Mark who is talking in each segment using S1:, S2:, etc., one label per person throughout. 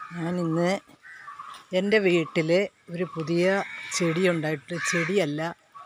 S1: ഞാനിന്ന് എൻ്റെ വീട്ടിൽ ഒരു പുതിയ ചെടി ഉണ്ടായിട്ട് ചെടിയല്ല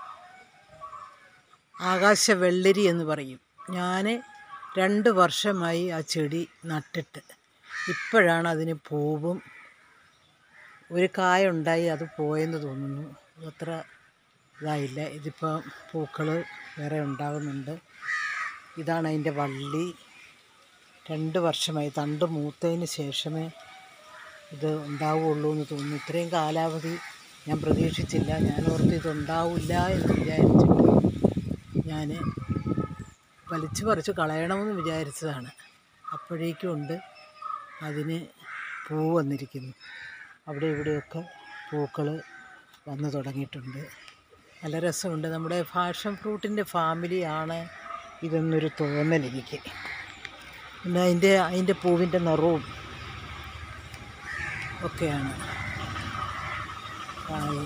S1: ആകാശ വെള്ളരി എന്ന് പറയും ഞാൻ രണ്ട് വർഷമായി ആ ചെടി നട്ടിട്ട് ഇപ്പോഴാണ് അതിന് പൂവും ഒരു കായ ഉണ്ടായി അത് പോയെന്ന് തോന്നുന്നു അത്ര ഇതായില്ല ഇതിപ്പോൾ പൂക്കൾ വേറെ ഉണ്ടാകുന്നുണ്ട് ഇതാണ് അതിൻ്റെ വള്ളി രണ്ട് വർഷമായി തണ്ട് മൂത്തതിന് ശേഷമേ ഇത് ഉണ്ടാവുകയുള്ളൂ എന്ന് തോന്നുന്നു ഇത്രയും കാലാവധി ഞാൻ പ്രതീക്ഷിച്ചില്ല ഞാൻ ഓർത്ത് ഇത് ഉണ്ടാവില്ല എന്ന് വിചാരിച്ചിട്ട് ഞാൻ വലിച്ചു പറിച്ച് കളയണമെന്ന് വിചാരിച്ചതാണ് അപ്പോഴേക്കും ഉണ്ട് അതിന് പൂ വന്നിരിക്കുന്നു അവിടെ ഇവിടെയൊക്കെ പൂക്കൾ വന്നു തുടങ്ങിയിട്ടുണ്ട് നല്ല രസമുണ്ട് നമ്മുടെ ഫാഷൻ ഫ്രൂട്ടിൻ്റെ ഫാമിലിയാണ് ഇതെന്നൊരു തോന്നൽ എനിക്ക് പിന്നെ അതിൻ്റെ അതിൻ്റെ പൂവിൻ്റെ നിറവും ഒക്കെയാണ് കായ്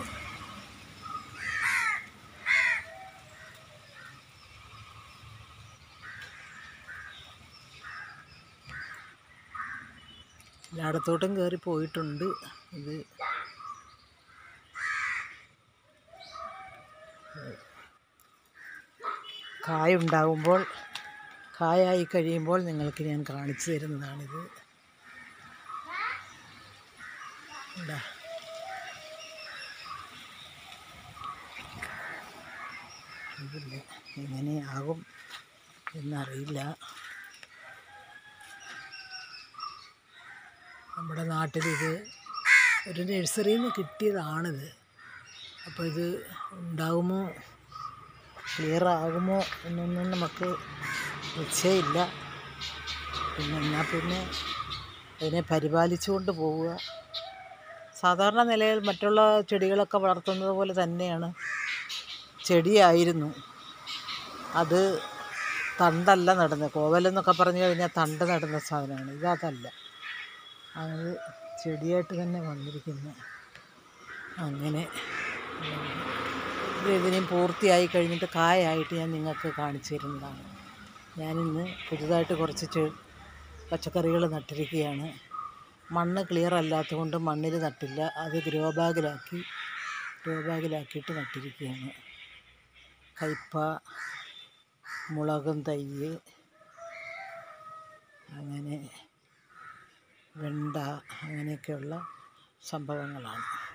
S1: എല്ലായിടത്തോട്ടും കയറി പോയിട്ടുണ്ട് ഇത് കായുണ്ടാകുമ്പോൾ കായായി കഴിയുമ്പോൾ നിങ്ങൾക്ക് ഞാൻ കാണിച്ചു തരുന്നതാണിത് ഇതാ. ഇതില്ല എങ്ങനെയാകും എന്നറിയില്ല നമ്മുടെ നാട്ടിലിത് ഒരു നഴ്സറിയിൽ നിന്ന് കിട്ടിയതാണിത് അപ്പോൾ ഇത് ഉണ്ടാകുമോ ക്ലിയർ ആകുമോ എന്നൊന്നും നമുക്ക് നിശ്ചയമില്ല പിന്നെ എന്നാൽ പിന്നെ അതിനെ പരിപാലിച്ചുകൊണ്ട് പോവുക സാധാരണ നിലയിൽ മറ്റുള്ള ചെടികളൊക്കെ വളർത്തുന്നത് പോലെ തന്നെയാണ് ചെടിയായിരുന്നു അത് തണ്ടല്ല നടുന്നത് കോവലെന്നൊക്കെ പറഞ്ഞു കഴിഞ്ഞാൽ തണ്ട് നടുന്ന സാധനമാണ് ഇതതല്ല അത് ചെടിയായിട്ട് തന്നെ വന്നിരിക്കുന്നു അങ്ങനെ ഇത് ഇതിനെയും പൂർത്തിയായി കഴിഞ്ഞിട്ട് കായായിട്ട് ഞാൻ നിങ്ങൾക്ക് കാണിച്ചു തരുന്നതാണ് ഞാനിന്ന് പുതുതായിട്ട് കുറച്ച് ചെ പച്ചക്കറികൾ നട്ടിരിക്കുകയാണ് മണ്ണ് ക്ലിയർ അല്ലാത്തതുകൊണ്ട് മണ്ണിൽ നട്ടില്ല അത് ഗ്രോ ബാഗിലാക്കി ഗ്രോ ബാഗിലാക്കിയിട്ട് നട്ടിരിക്കുകയാണ് കയ്പ മുളകും തൈ അങ്ങനെ വെണ്ട അങ്ങനെയൊക്കെയുള്ള സംഭവങ്ങളാണ്